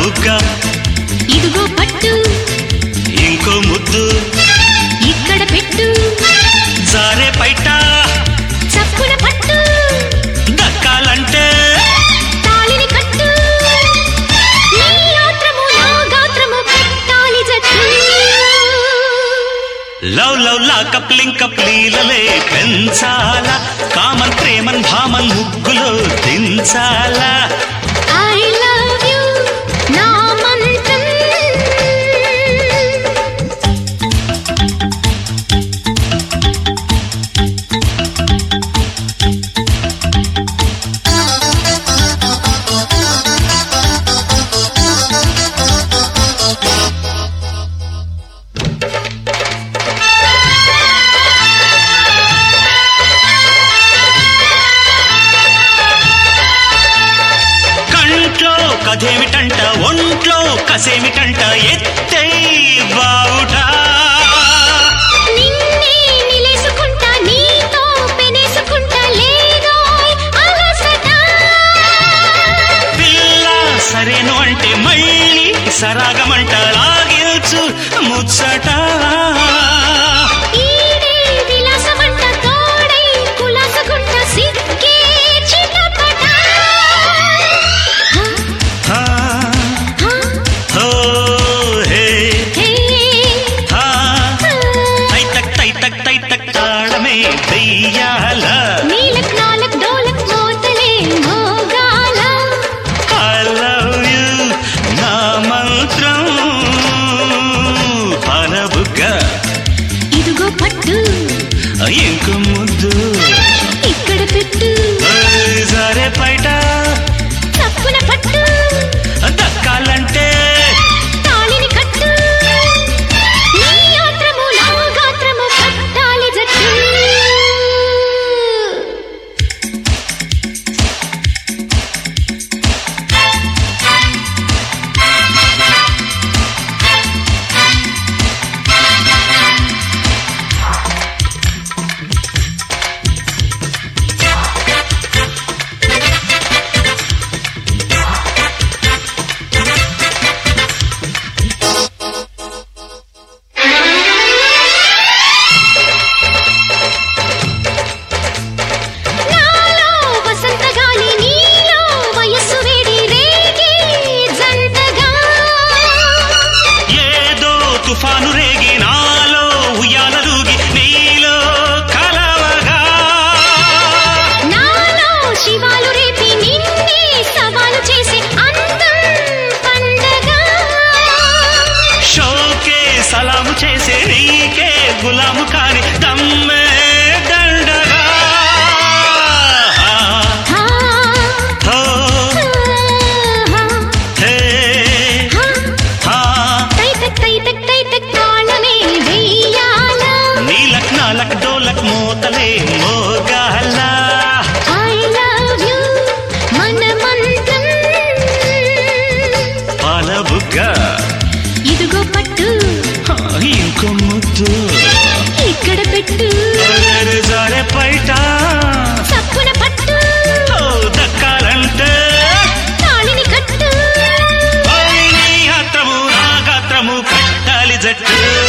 బుగ్గ ఇదిగో పట్టు ఇంకో ముద్దు ఇక్కడ పెట్టు జారే పైట చప్పున పట్టు దక్కాలంటే తాళిని కట్టు నీ ఆత్రము నా గాత్రము పెట్టాలి జట్టు లవ్ లవ్ లాకప్ లింకప్ లీలలే పెంచాలా కామన్ ప్రేమన్ భామన్ ముగ్గులో దించాలా ఐ లవ్ యు నా మంత్రం కంట్లో కథేమిటంట ఒంట్లో కసేమిటంట ఎత్తే బావుట నిన్నే నిలేసుకుంటా నీతో పెనేసుకుంటా లేదోయ్ అలసట పిల్ల సరేను అంటే మళ్ళీ సరాగమంట లాగిల్చు ముచ్చట ఈడే విలాసమంట తోడై కులాసగుంట సిక్కే చిన్నపట హా, హో, హే, హే హా. తైతక్ తైతక్ తైతక్ తాళమే వెయ్యాల నీలక్ నాలక్ డోలక్ మోతలే మోగాల I love you నా మంత్రం పనబుగ్గ ఇదిగో పట్టు ఇంక ముద్దు ఇక్కడ పెట్టు ఓయ్ సరే బయట తప్పున పట్టు దక్కాలంటే తాళిని కట్టు నీ ఆత్రము నా గాత్రము కట్టాలి జట్టు నాలో వసంత గాలి నీలో వయస్సు వేడి రేగి జంటగా ఏదో తుఫాను రేగి నాలో ఉయ్యాలలుగి నీలో కలవగా నాలో శివాలు రేపి నిన్నే సవాలు చేసే అందం పండగ షోకే సలాము చేసే నీకే గులాము కాని దమ్మే దండగా హా, హో, హా, హే, హా. హా. తైతక్ తైతక్ తైతక్ తాళమే వెయ్యాల నీలక్ నాలక్ డోలక్ మోతలే మోగాల ఐ లవ్ యు మన మంత్రం పాలబుగ్గ ఇదిగో పట్టు ఇంకో ముద్దు ఇక్కడ పెట్టు అల్లరి జారే బయట తప్పున పట్టు ఓ, దక్కాలంటే తాళిని కట్టు ఓయ్ నీ గాత్రము నా గాత్రము కట్టాలి జట్టు